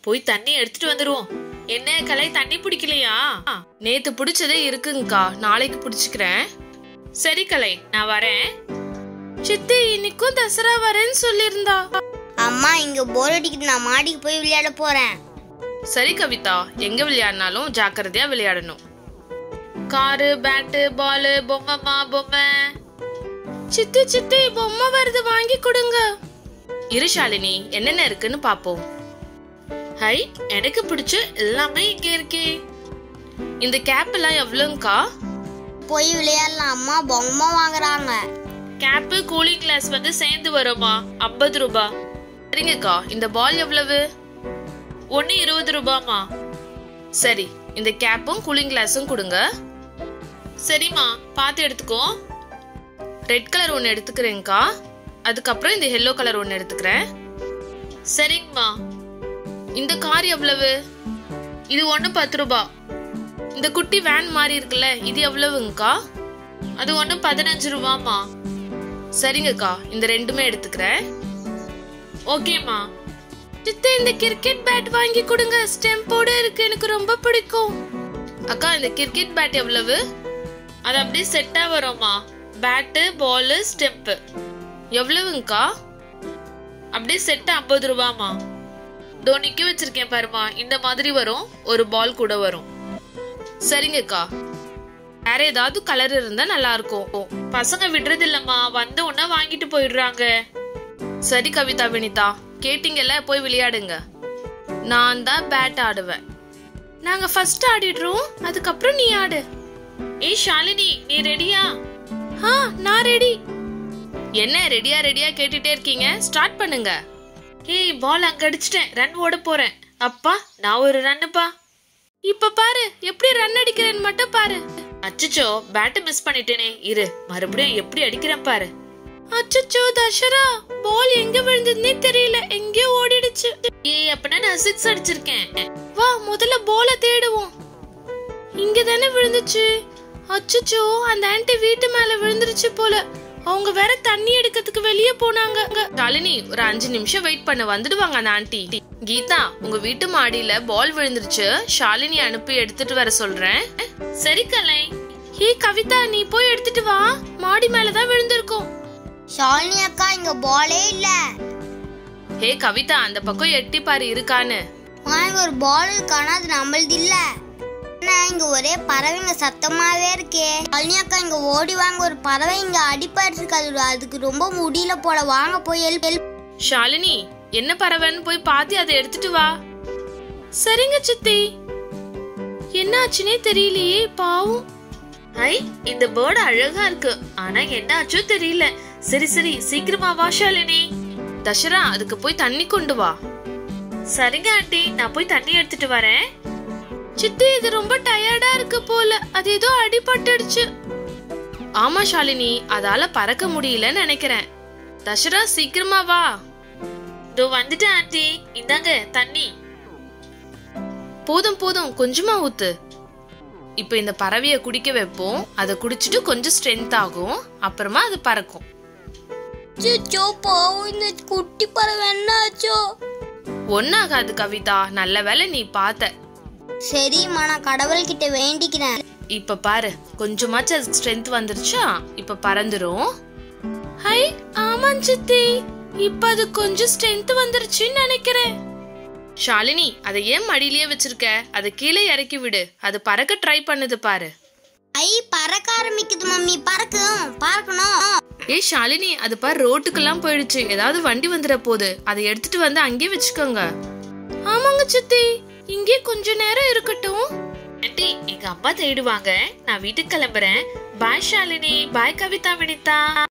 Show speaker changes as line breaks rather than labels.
போய் தண்ணி எடுத்துட்டு வந்துருவோம் என்ன கலை தண்ணி பிடிக்கலையா நேத்து பிடிச்சதே இருக்குங்கக்கா நாளைக்கு பிடிச்சுக்கிறேன் சரி கலை நான் வரேன் சித்தி இன்னைக்கும் தசரா வரேன்னு சொல்லியிருந்தா
அம்மா இங்க போர் அடிக்குது நான் மாடிக்கு போய் விளையாட போறேன்
சரி கவிதா எங்க விளையாடினாலும் ஜாக்கிரதையா விளையாடணும் காரு பேட்டு பாலு பொம்மைமா பொம்மை சித்தி சித்தி பொம்மை வருது வாங்கி கொடுங்க இரு ஷாலினி என்னென்ன இருக்குன்னு பாப்போம் ஹை எனக்கு பிடிச்ச எல்லாமே இங்க இருக்கே இந்த கேப் எல்லாம் எவ்வளவுங்கக்கா
போய் விளையாடலாம் அம்மா பொம்மை வாங்குறாங்க
கேப்பு கூலிங் கிளாஸ் வந்து சேர்ந்து வருமா ஐம்பது ரூபாய் சரிங்கக்கா இந்த பால் எவ்வளவு ஒன்னு இருபது ரூபாமா சரி இந்த கேப்பும் கூலிங் கிளாஸும் கொடுங்க சரிம்மா பார்த்து எடுத்துக்கோ ரெட் கலர் ஒன்று எடுத்துக்கிறேங்க்கா அதுக்கப்புறம் இந்த எல்லோ கலர் ஒன்று எடுத்துக்கிறேன் சரிங்கம்மா இந்த கார் எவ்வளவு இது ஒன்று பத்து ரூபா இந்த குட்டி வேன் மாதிரி இருக்குல்ல இது எவ்வளவுங்கக்கா அது ஒன்று பதினஞ்சு ரூபாமா சரிங்கக்கா இந்த ரெண்டுமே எடுத்துக்கிறேன் ஓகேம்மா சித்தே இந்த கிரிக்கெட் பேட் வாங்கி கொடுங்க ஸ்டெம்போட இருக்கு எனக்கு ரொம்ப பிடிக்கும் அக்கா இந்த கிரிக்கெட் பேட் எவ்வளவு அது அப்படியே செட்டா வரும்மா பேட்டு பால் ஸ்டெம்ப் எவ்வளவுங்கக்கா அப்படியே செட் ஐம்பது ரூபாமா தோ நிக்க வச்சிருக்கேன் பாருமா இந்த மாதிரி வரும் ஒரு பால் கூட வரும் சரிங்கக்கா வேற ஏதாவது கலர் இருந்தா நல்லா இருக்கும் பசங்க விடுறது இல்லம்மா வந்த உடனே வாங்கிட்டு போயிடுறாங்க சரி கவிதா வினிதா கேட்டீங்கல்ல போய் விளையாடுங்க நான் தான் பேட் ஆடுவேன் நாங்க ஃபர்ஸ்ட் ஆடிடுறோம் அதுக்கப்புறம் நீ ஆடு ஏய் ஷாலினி நீ ரெடியா ஆ நான் ரெடி என்ன ரெடியா ரெடியா கேட்டுட்டே இருக்கீங்க ஸ்டார்ட் பண்ணுங்க ஏய் பால் அங்க அடிச்சிட்டேன் ரன் ஓட போறேன் அப்பா நான் ஒரு ரன்னுப்பா இப்ப பாரு எப்படி ரன் அடிக்கிறேன்னு மட்டும் பாரு அச்சச்சோ பேட்டை மிஸ் பண்ணிட்டேனே இரு மறுபடியும் எப்படி அடிக்கிறேன் பாரு அச்சச்சோ தஷரா பால் எங்க விழுந்ததுன்னே தெரியல எங்கேயோ ஓடிடுச்சு ஏய் அப்பனா நான் சிக்ஸ் அடிச்சிருக்கேன் வா முதல்ல பால தேடுவோம் இங்க தானே விழுந்துச்சு அச்சச்சோ அந்த ஆன்ட்டி வீட்டு மேல விழுந்துருச்சு போல அவங்க வேற தண்ணி எடுக்கிறதுக்கு வெளியே போனாங்க ஷாலினி ஒரு அஞ்சு நிமிஷம் வெயிட் பண்ண வந்துடுவாங்க அந்த ஆன்ட்டி கீதா உங்க வீட்டு மாடியில பால் விழுந்துருச்சு ஷாலினி அனுப்பி எடுத்துட்டு வர சொல்றேன் சரி கலை ஹே கவிதா நீ போய் எடுத்துட்டு வா மாடி மேலதான் விழுந்திருக்கும்
ஷாலினி அக்கா இங்க பாலே இல்ல
ஹே கவிதா அந்த பக்கம் எட்டி பாரு இருக்கான்னு
அம்மா, இங்க ஒரு பால் இருக்கானா அது நம்மளது இல்ல அண்ணா, இங்க ஒரே பறவைங்க சத்தமாவே இருக்கே ஷாலினி அக்கா இங்க ஓடி வாங்க ஒரு பறவை இங்க அடிபட்டு இருக்கு அது அதுக்கு ரொம்ப முடியல போல வாங்க போய் ஹெல்ப் ஹெல்ப்
ஷாலினி என்ன பறவைன்னு போய் பார்த்து அதை எடுத்துட்டு வா சரிங்க சித்தி என்னாச்சுனே தெரியலையே பாவம் ஐ இந்த பேர்டு அழகா இருக்கு ஆனா என்னாச்சோ தெரியல சரி சரி சீக்கிரமா வா ஷாலினி தஷரா அதுக்கு போய் தண்ணி கொண்டு வா சரிங்க ஆண்டி நான் போய் தண்ணி எடுத்துட்டு வரேன் சித்தி இது ரொம்ப டயர்டா இருக்கு போல அது ஏதோ அடிபட்டுடுச்சு ஆமா ஷாலினி அதால பறக்க முடியலன்னு நினைக்கிறேன் தஷரா சீக்கிரமா வா இதோ வந்துட்டேன் ஆண்டி இந்தாங்க தண்ணி போதும் போதும் கொஞ்சமா ஊத்து இப்போ இந்த பறவைய குடிக்க வைப்போம் அதை குடிச்சிட்டு கொஞ்சம் ஸ்ட்ரென்த் ஆகும் அப்புறமா அது பறக்கும்
அச்சோ பாவம் இந்த குட்டி பறவை என்னாச்சோ
ஒன்னாகாது கவிதா நல்ல வேளை நீ பார்த்த
சரிம்மா நான் கடவுள்கிட்ட வேண்டிக்கிறேன்
இப்ப பாரு கொஞ்சமாச்சும் ஸ்ட்ரென்த் வந்துருச்சா இப்ப பறந்துரும் ஹை ஆமா சித்தி இப்ப அது கொஞ்சம் ஸ்ட்ரென்த் வந்துருச்சுன்னு நினைக்கிறேன் ஷாலினி அதை ஏன் மடியிலேயே வச்சிருக்க அதை கீழே இறக்கி விடு அது பறக்க ட்ரை பண்ணுது பாரு
ஐ பறக்க ஆரம்பிக்குது மம்மி பறக்கும் பறக்கணும்
ஏய் ஷாலினி அது பாரு ரோட்டுக்கெல்லாம் போயிடுச்சு ஏதாவது வண்டி வந்துட போகுது அதை எடுத்துட்டு வந்து அங்கேயே வச்சுக்கோங்க ஆமாங்க சித்தி இங்கே கொஞ்ச நேரம் இருக்கட்டும் ஆண்டி எங்க அம்மா தேடுவாங்க நான் வீட்டுக்கு கிளம்புறேன் பாய் ஷாலினி பாய் கவிதா வினிதா